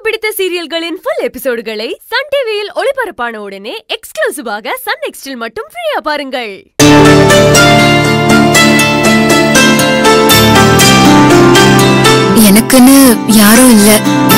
பிடித்த சீரியல்களின் full எபிசோடுகளை Sun டிவியில் ஒளிபரப்பான உடனே எக்ஸ்க்ளூசிவாக சன் நெக்ஸ்டில் மட்டும் ஃப்ரீயா பாருங்கள் எனக்குன்னு யாரும் இல்ல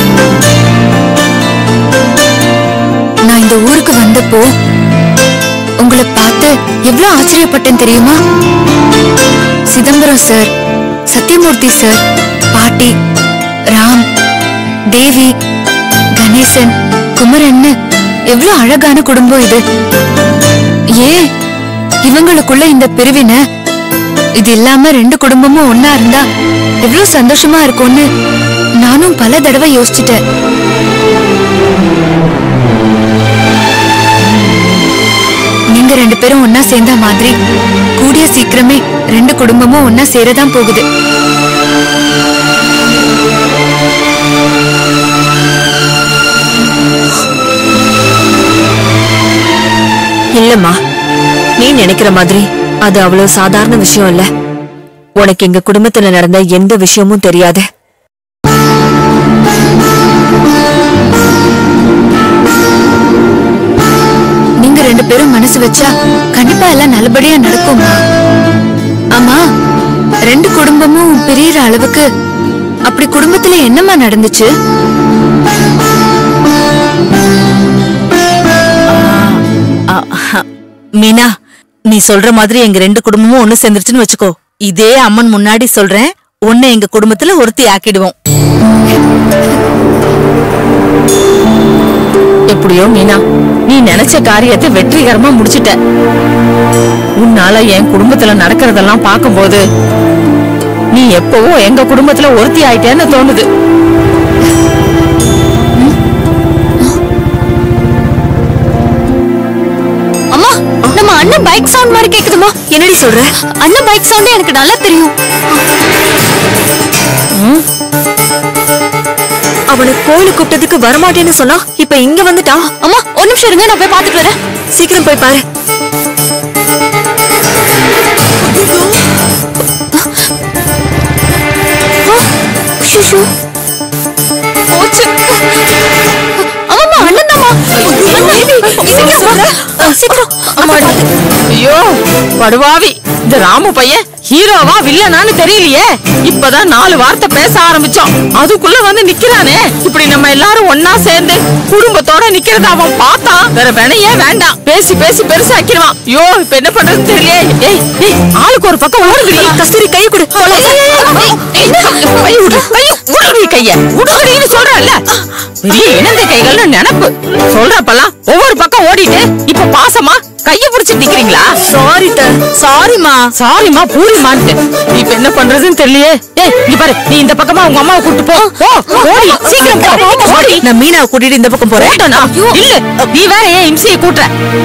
நான் இந்த ஊருக்கு வந்தப்போ உங்களை பார்த்து எவ்வளவு ஆச்சரியப்பட்டேன் தெரியுமா சிதம்பரம் சார் சத்யமூர்த்தி சார் பாட்டி ராம் தேவி கணேசன் குமரன்னு எவ்வளவு அழகான குடும்பம் இது ஏன் இவங்களுக்குள்ள இந்த பிரிவினை இது இல்லாம ரெண்டு குடும்பமும் ஒன்னா இருந்தா எவ்வளவு சந்தோஷமா இருக்கும்னு நானும் பல தடவை யோசிச்சுட்டேன் நீங்க ரெண்டு பேரும் ஒன்னா சேர்ந்த மாதிரி கூடிய சீக்கிரமே ரெண்டு குடும்பமும் ஒன்னா சேரதான் போகுது இல்லம்மா நீ நினைக்கிற மாதிரி அது அவ்வளவு சாதாரண விஷயம் இல்ல உனக்கு எங்க குடும்பத்துல நடந்த எந்த விஷயமும் தெரியாது நீங்க ரெண்டு பேரும் மனசு வச்சா கண்டிப்பா எல்லாம் நல்லபடியா நடக்கும்மா ஆமா ரெண்டு குடும்பமும் பிரியற அளவுக்கு அப்படி குடும்பத்துல என்னம்மா நடந்துச்சு மீனா நீ சொல்ற மாதிரி எங்க ரெண்டு குடும்பமும் ஒண்ணு சேர்ந்துருச்சுன்னு வச்சுக்கோ இதே அம்மன் முன்னாடி சொல்றேன் உன்னை எங்க குடும்பத்துல ஒருத்தி ஆக்கிடுவோம் எப்படியோ மீனா நீ நினைச்ச காரியத்தை வெற்றிகரமா முடிச்சிட்ட உன்னால என் குடும்பத்துல நடக்கிறதெல்லாம் பார்க்கும்போது நீ எப்பவோ எங்க குடும்பத்துல ஒருத்தி ஆயிட்டேன்னு தோணுது அம்மா நம்ம அண்ணன் பைக் சவுண்ட் மாதிரி கேக்குதுமா என்னடி சொல்ற அண்ணன் பைக் சவுண்டே எனக்கு நல்லா தெரியும் அவனை கோயிலுக்கு கூப்பிட்டதுக்கு வரமாட்டேன்னு சொன்னா இப்ப இங்க வந்துட்டான் அம்மா ஒரு நிமிஷம் இருங்க நான் போய் பாத்துட்டு வரேன் சீக்கிரம் போய் பாரு ஷுஷு போச்சு அம்மா அண்ணன் தாம்மா சீக்கிரம் ஐயோ படுவாவி இந்த ராமு பையன் ஹீரோவா வில்லனான்னு தெரியலையே இப்பதான் நாலு வார்த்தை பேச ஆரம்பிச்சோம் அதுக்குள்ள வந்து நிக்கிறானே இப்படி நம்ம எல்லாரும் ஒன்னா சேர்ந்து குடும்பத்தோட நிக்கிறத அவன் பார்த்தான் வேற வேணையே வேண்டாம் பேசி பேசி பெருசாக்கிடுவான் ஐயோ இப்ப என்ன பண்றதுன்னு தெரியலையே ஏய் ஏய் ஆளுக்கு ஒரு பக்கம் ஓடுங்கடி கஸ்தூரி கை கொடு கை விடு கை விடுடி கைய விடுங்கடின்னு சொல்றல்ல பெரிய இணைந்த கைகள்னு நினப்பு சொல்றப்பெல்லாம் ஒவ்வொரு பக்கம் ஓடிட்டு இப்ப பாசமா கைய புடிச்சு நிக்கிறீங்களா சாரி த சாரிமா சாரிமா பூரிமான்ட்டு இப்ப என்ன பண்றதுன்னு தெரியலையே ஏய் இங்க பாரு நீ இந்த பக்கமா உங்க அம்மாவை கூட்டு போ போ ஓடி சீக்கிரம் போ ஓடி நான் மீனாவை கூட்டிட்டு இந்த பக்கம் போறேன் போட்டோனா இல்ல நீ வேற ஏன் இம்சியை கூட்டுற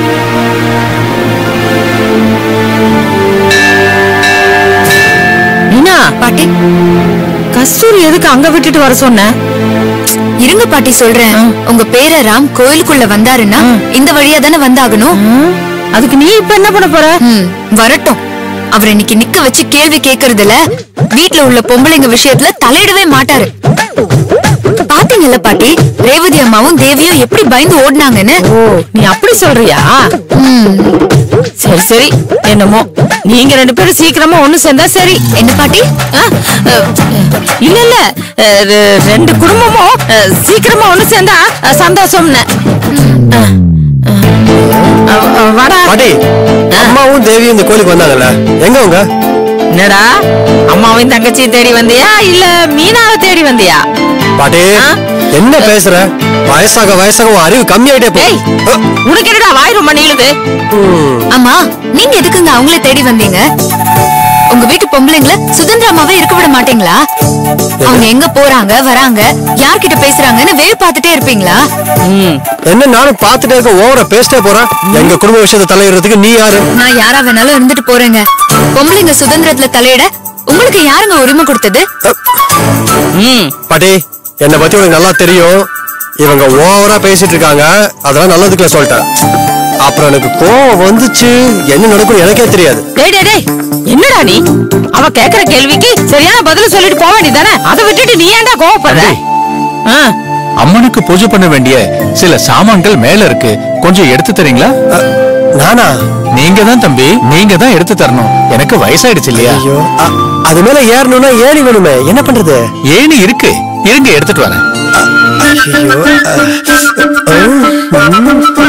மீனா பாட்டி கஸ்தூரி எதுக்கு அங்க விட்டுட்டு வர சொன்ன இருங்க பாட்டி சொல்றேன் உங்க பேர ராம் கோயிலுக்குள்ள வந்தாருன்னா இந்த வழியா தானே வந்தாகணும் ம், அதுக்கு நீ இப்ப என்ன பண்ண போற ம், வரட்டும் அவர் இன்னைக்கு நிக்க வச்சு கேள்வி கேக்குறதுல வீட்ல உள்ள பொம்பளைங்க விஷயத்துல தலையிடவே மாட்டாரு பாத்தீங்கல்ல பாட்டி ரேவதி அம்மாவும் தேவியும் எப்படி பயந்து ஓடினாங்கன்னு ஓ நீ அப்படி சொல்றியா ம், சரி சரி என்னமோ நீங்க ரெண்டு பேரும் சீக்கிரமா ஒண்ணு சேர்ந்தா சரி என்ன பாட்டி ஆ, அஹ், இல்ல இல்ல அஹ், ரெ- ரெண்டு குடும்பமும் அஹ், சீக்கிரமா ஒண்ணு சேர்ந்தா அஹ், சந்தோஷம்னு அஹ், அஹ், அஹ், வாடா பாட்டி அம்மாவும் தேவியும் இந்த கோயிலுக்கு வந்தாங்கல்ல எங்க அவங்க என்னடா அம்மாவையும் தங்கச்சியும் தேடி வந்தியா இல்ல மீனாவை தேடி வந்தியா பாட்டி ஆ? என்ன பேசுற வயசாக வயசாக உன் அறிவு கம்மியாயிட்டே ஏய் போ உனக்கு என்னடா வாய் ரொம்ப நீளுது அம்மா நீங்க எதுக்குங்க அவங்கள தேடி வந்தீங்க உங்க வீட்டு பொம்பளைங்கள சுதந்திரமாவே இருக்க விட மாட்டீங்களா அவங்க எங்க போறாங்க வராங்க யார்கிட்ட பேசுறாங்கன்னு வேறு பார்த்துட்டே இருப்பீங்களா ம் என்ன நானும் பார்த்துட்டே இருக்க ஓவரா பேசிட்டே போறேன் எங்க குடும்ப விஷயத்தை தலையிடுறதுக்கு நீ யாரு நான் யாரா வேணாலும் இருந்துட்டு போறேங்க பொம்பளைங்க சுதந்திரத்துல தலையிட உங்களுக்கு யாருங்க உரிமை கொடுத்தது ம் பாட்டி என்னை பத்தி உனக்கு நல்லா தெரியும் இவங்க ஓவரா பேசிட்டு இருக்காங்க அதெல்லாம் நல்லதுக்குள்ள சொல்லிட்டேன் அப்புறம் எனக்கு கோவம் வந்துச்சு என்ன நடக்கும் எனக்கே தெரியாது டேய் டேய் டேய் என்னடா நீ அவ கேக்குற கேள்விக்கு சரியான பதில் சொல்லிட்டு போக வேண்டியதானே அதை விட்டுட்டு நீ ஏன்டா கோவப்படுற ஆ, அம்மனுக்கு பூஜை பண்ண வேண்டிய சில சாமான்கள் மேல இருக்கு கொஞ்சம் எடுத்து தரீங்களா அ, நானா நீங்க தான் தம்பி நீங்க தான் எடுத்து தரணும் எனக்கு வயசாயிடுச்சு இல்லையா ஐயோ அ, அது மேல ஏறணும்னா ஏணி வேணுமே என்ன பண்றது ஏணி இருக்கு இருங்க எடுத்துட்டு வரேன் ஐயோ அ, அ, ம்,